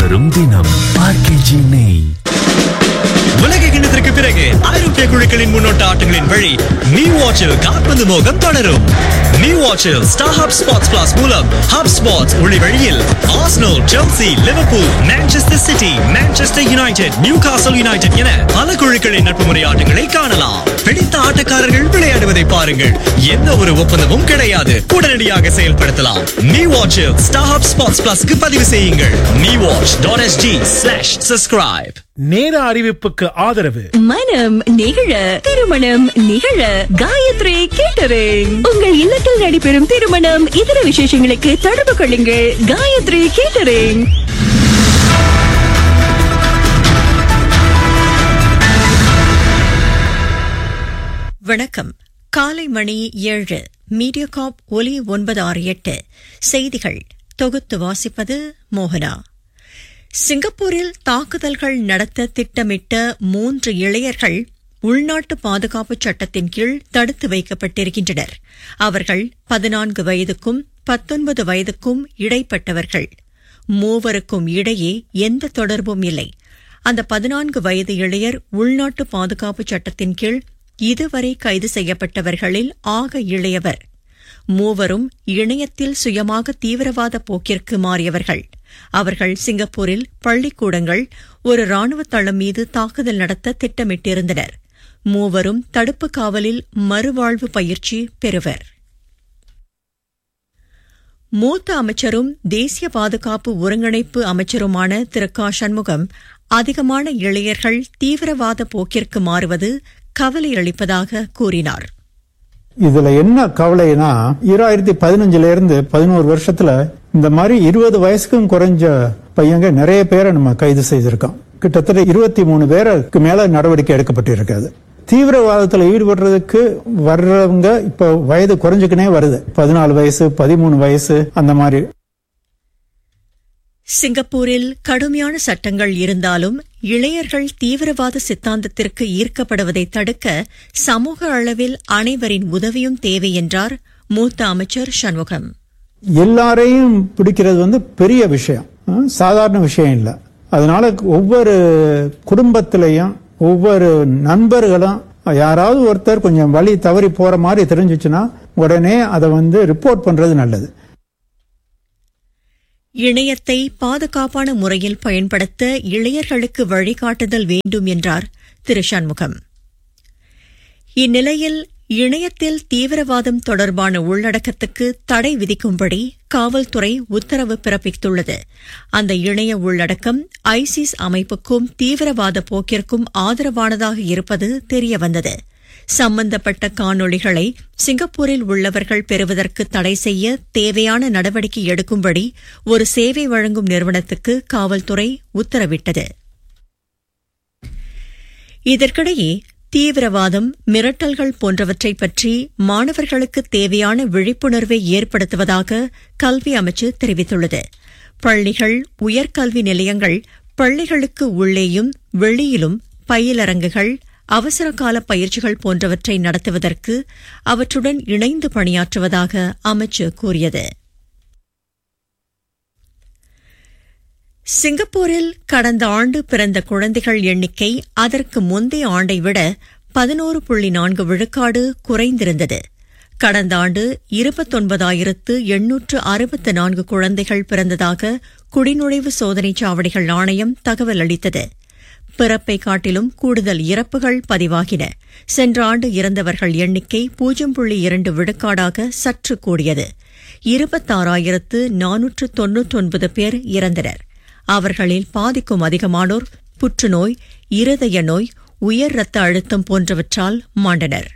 வரும் தினம் ஆர்கேஜி நெய் உலக கிண்ணத்திற்கு பிறகு ஐரோப்பிய குழுக்களின் முன்னோட்ட ஆட்டங்களின் வழி நியூ வாட்சில் கால்பந்து மோகம் தொடரும் நியூ வாட்சில் ஸ்டார் ஹப் ஸ்பாட்ஸ் பிளாஸ் மூலம் ஹப் ஸ்பாட்ஸ் ஒளி வழியில் Arsenal Chelsea Liverpool Manchester City Manchester United Newcastle United என பல குழுக்களின் நட்பு முறை ஆட்டங்களை காணலாம் பிடித்த ஆட்டக்காரர்கள் விளையாடுவதை பாருங்கள் எந்த ஒரு ஒப்பந்தமும் கிடையாது உடனடியாக செயல்படுத்தலாம் நியூ வாட்சில் ஸ்டார் ஹப் ஸ்பாட்ஸ் பிளஸ்க்கு பதிவு செய்யுங்கள் new watch dot SG slash subscribe நேர அறிவிப்புக்கு ஆதரவு மனம் நிகழ திருமணம் நிகழ காயத்ரி கேட்டரிங் உங்கள் இல்லத்தில் நடைபெறும் திருமணம் இதர விசேஷங்களுக்கு தொடர்பு கொள்ளுங்கள் காயத்ரி கேட்டரிங் வணக்கம் காலை மணி ஏழு மீடியாகாப் ஒலி ஒன்பது ஆறு எட்டு செய்திகள் தொகுத்து வாசிப்பது மோகனா சிங்கப்பூரில் தாக்குதல்கள் நடத்த திட்டமிட்ட மூன்று இளையர்கள் உள்நாட்டு பாதுகாப்பு சட்டத்தின் கீழ் தடுத்து வைக்கப்பட்டிருக்கின்றனர் அவர்கள் பதினான்கு வயதுக்கும் பத்தொன்பது வயதுக்கும் இடைப்பட்டவர்கள் மூவருக்கும் இடையே எந்த தொடர்பும் இல்லை அந்த பதினான்கு வயது இளையர் உள்நாட்டு பாதுகாப்பு சட்டத்தின் கீழ் இதுவரை கைது செய்யப்பட்டவர்களில் ஆக இளையவர் மூவரும் இணையத்தில் சுயமாக தீவிரவாத போக்கிற்கு மாறியவர்கள் அவர்கள் சிங்கப்பூரில் பள்ளிக்கூடங்கள் ஒரு ராணுவ தளம் மீது தாக்குதல் நடத்த திட்டமிட்டிருந்தனர் மூவரும் தடுப்பு காவலில் மறுவாழ்வு பயிற்சி பெறுவர் மூத்த அமைச்சரும் தேசிய பாதுகாப்பு ஒருங்கிணைப்பு அமைச்சருமான திரு க சண்முகம் அதிகமான இளையர்கள் தீவிரவாத போக்கிற்கு மாறுவது கவலை அளிப்பதாக கூறினார் இதுல என்ன கவலைனா ஈராயிரத்தி பதினஞ்சுல இருந்து பதினோரு வருஷத்துல இந்த மாதிரி இருபது வயசுக்கும் குறைஞ்ச பையங்க நிறைய பேரை நம்ம கைது செய்திருக்கோம் கிட்டத்தட்ட இருபத்தி மூணு பேருக்கு மேல நடவடிக்கை எடுக்கப்பட்டிருக்காது தீவிரவாதத்துல ஈடுபடுறதுக்கு வர்றவங்க இப்ப வயது குறைஞ்சுக்கினே வருது பதினாலு வயசு பதிமூணு வயசு அந்த மாதிரி சிங்கப்பூரில் கடுமையான சட்டங்கள் இருந்தாலும் இளையர்கள் தீவிரவாத சித்தாந்தத்திற்கு ஈர்க்கப்படுவதை தடுக்க சமூக அளவில் அனைவரின் உதவியும் தேவை என்றார் மூத்த அமைச்சர் சண்முகம் எல்லாரையும் பிடிக்கிறது வந்து பெரிய விஷயம் அஹ், சாதாரண விஷயம் இல்ல அதனால ஒவ்வொரு குடும்பத்திலையும் ஒவ்வொரு நண்பர்களும் யாராவது ஒருத்தர் கொஞ்சம் வழி தவறி போற மாதிரி தெரிஞ்சுச்சுன்னா உடனே அதை வந்து ரிப்போர்ட் பண்றது நல்லது இணையத்தை பாதுகாப்பான முறையில் பயன்படுத்த இளையர்களுக்கு வழிகாட்டுதல் வேண்டும் என்றார் திரு சண்முகம் இந்நிலையில் இணையத்தில் தீவிரவாதம் தொடர்பான உள்ளடக்கத்துக்கு தடை விதிக்கும்படி காவல்துறை உத்தரவு பிறப்பித்துள்ளது அந்த இணைய உள்ளடக்கம் ஐசிஸ் அமைப்புக்கும் தீவிரவாத போக்கிற்கும் ஆதரவானதாக இருப்பது தெரியவந்தது சம்பந்தப்பட்ட காணொளிகளை சிங்கப்பூரில் உள்ளவர்கள் பெறுவதற்கு தடை செய்ய தேவையான நடவடிக்கை எடுக்கும்படி ஒரு சேவை வழங்கும் நிறுவனத்துக்கு காவல்துறை உத்தரவிட்டது இதற்கிடையே தீவிரவாதம் மிரட்டல்கள் போன்றவற்றை பற்றி மாணவர்களுக்கு தேவையான விழிப்புணர்வை ஏற்படுத்துவதாக கல்வி அமைச்சு தெரிவித்துள்ளது பள்ளிகள் உயர்கல்வி நிலையங்கள் பள்ளிகளுக்கு உள்ளேயும் வெளியிலும் பயிலரங்குகள் அவசரகால பயிற்சிகள் போன்றவற்றை நடத்துவதற்கு அவற்றுடன் இணைந்து பணியாற்றுவதாக அமைச்சு கூறியது சிங்கப்பூரில் கடந்த ஆண்டு பிறந்த குழந்தைகள் எண்ணிக்கை அதற்கு முந்தைய ஆண்டை விட பதினோரு புள்ளி நான்கு விழுக்காடு குறைந்திருந்தது கடந்த ஆண்டு இருபத்தொன்பதாயிரத்து எண்ணூற்று அறுபத்து நான்கு குழந்தைகள் பிறந்ததாக குடிநுழைவு சோதனைச் சாவடிகள் ஆணையம் தகவல் அளித்தது பிறப்பை காட்டிலும் கூடுதல் இறப்புகள் பதிவாகின சென்ற ஆண்டு இறந்தவர்கள் எண்ணிக்கை பூஜ்ஜியம் புள்ளி இரண்டு விழுக்காடாக சற்று கூடியது இருபத்தாறாயிரத்து நானூற்று தொன்னூற்றொன்பது பேர் இறந்தனர் அவர்களில் பாதிக்கும் அதிகமானோர் புற்றுநோய் இருதய நோய் உயர் இரத்த அழுத்தம் போன்றவற்றால் மாண்டனர்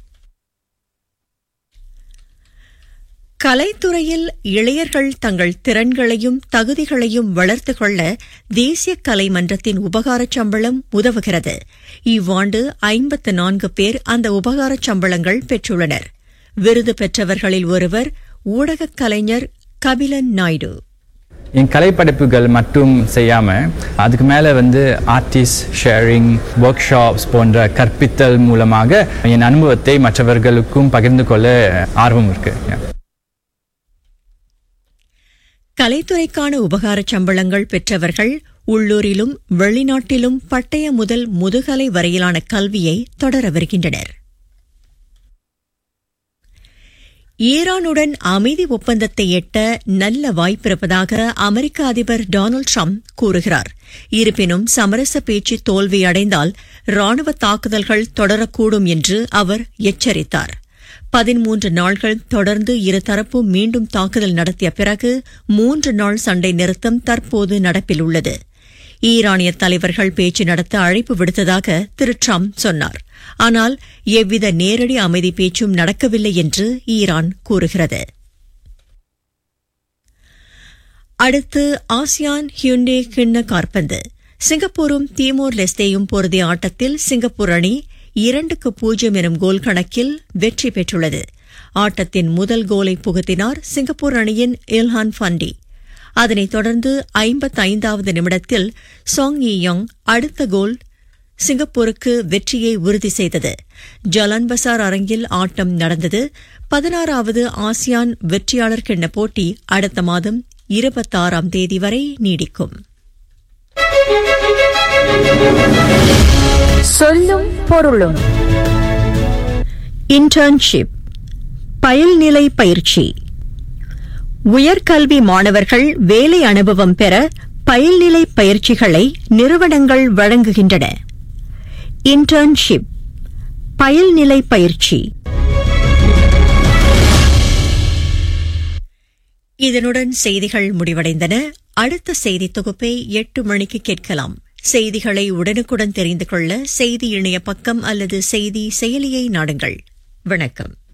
கலைத்துறையில் இளையர்கள் தங்கள் திறன்களையும் தகுதிகளையும் வளர்த்துக் கொள்ள தேசிய கலை மன்றத்தின் உபகாரச் சம்பளம் உதவுகிறது இவ்வாண்டு ஐம்பத்து நான்கு பேர் அந்த உபகாரச் சம்பளங்கள் பெற்றுள்ளனர் விருது பெற்றவர்களில் ஒருவர் ஊடகக் கலைஞர் கபிலன் நாயுடு என் கலைப்படைப்புகள் மட்டும் செய்யாம அதுக்கு மேல வந்து ஆர்டிஸ்ட் ஷேரிங் ஒர்க் ஷாப்ஸ் போன்ற கற்பித்தல் மூலமாக என் அனுபவத்தை மற்றவர்களுக்கும் பகிர்ந்து கொள்ள ஆர்வம் இருக்கு Yeah. கலைத்துறைக்கான உபகாரச் சம்பளங்கள் பெற்றவர்கள் உள்ளூரிலும் வெளிநாட்டிலும் பட்டய முதல் முதுகலை வரையிலான கல்வியை தொடர வருகின்றனர் ஈரானுடன் அமைதி ஒப்பந்தத்தை எட்ட நல்ல வாய்ப்பிருப்பதாக அமெரிக்க அதிபர் டொனால்டு ட்ரம்ப் கூறுகிறார் இருப்பினும் சமரச பேச்சு தோல்வியடைந்தால் ராணுவ தாக்குதல்கள் தொடரக்கூடும் என்று அவர் எச்சரித்தார் பதிமூன்று நாள்கள் தொடர்ந்து இருதரப்பும் மீண்டும் தாக்குதல் நடத்திய பிறகு மூன்று நாள் சண்டை நிறுத்தம் தற்போது நடப்பில் உள்ளது ஈரானிய தலைவர்கள் பேச்சு நடத்த அழைப்பு விடுத்ததாக திரு ட்ரம்ப் சொன்னார் ஆனால் எவ்வித நேரடி அமைதி பேச்சும் நடக்கவில்லை என்று ஈரான் கூறுகிறது அடுத்து ஆசியான் ஹியுண்டே கிண்ண கார்பந்து சிங்கப்பூரும் தீமோர் லெஸ்தேயும் பொருதிய ஆட்டத்தில் சிங்கப்பூர் அணி இரண்டுக்கு பூஜ்ஜியம் எனும் கோல் கணக்கில் வெற்றி பெற்றுள்ளது ஆட்டத்தின் முதல் கோலை புகுத்தினார் சிங்கப்பூர் அணியின் இல்ஹான் ஃபண்டி அதனைத் தொடர்ந்து ஐம்பத்தைந்தாவது நிமிடத்தில் சாங் யியோங் அடுத்த கோல் சிங்கப்பூருக்கு வெற்றியை உறுதி செய்தது ஜலான் பசார் அரங்கில் ஆட்டம் நடந்தது பதினாறாவது ஆசியான் வெற்றியாளர் கிண்ண போட்டி அடுத்த மாதம் இருபத்தாறாம் தேதி வரை நீடிக்கும் சொல்லும் பொருளும் இன்டர்ன்ஷிப் பயில்நிலை பயிற்சி உயர்கல்வி மாணவர்கள் வேலை அனுபவம் பெற பயில்நிலை பயிற்சிகளை நிறுவனங்கள் வழங்குகின்றன இன்டர்ன்ஷிப் பயில்நிலை பயிற்சி இதனுடன் செய்திகள் முடிவடைந்தன அடுத்த செய்தி தொகுப்பை எட்டு மணிக்கு கேட்கலாம் செய்திகளை உடனுக்குடன் தெரிந்து கொள்ள செய்தி இணைய பக்கம் அல்லது செய்தி செயலியை நாடுங்கள் வணக்கம்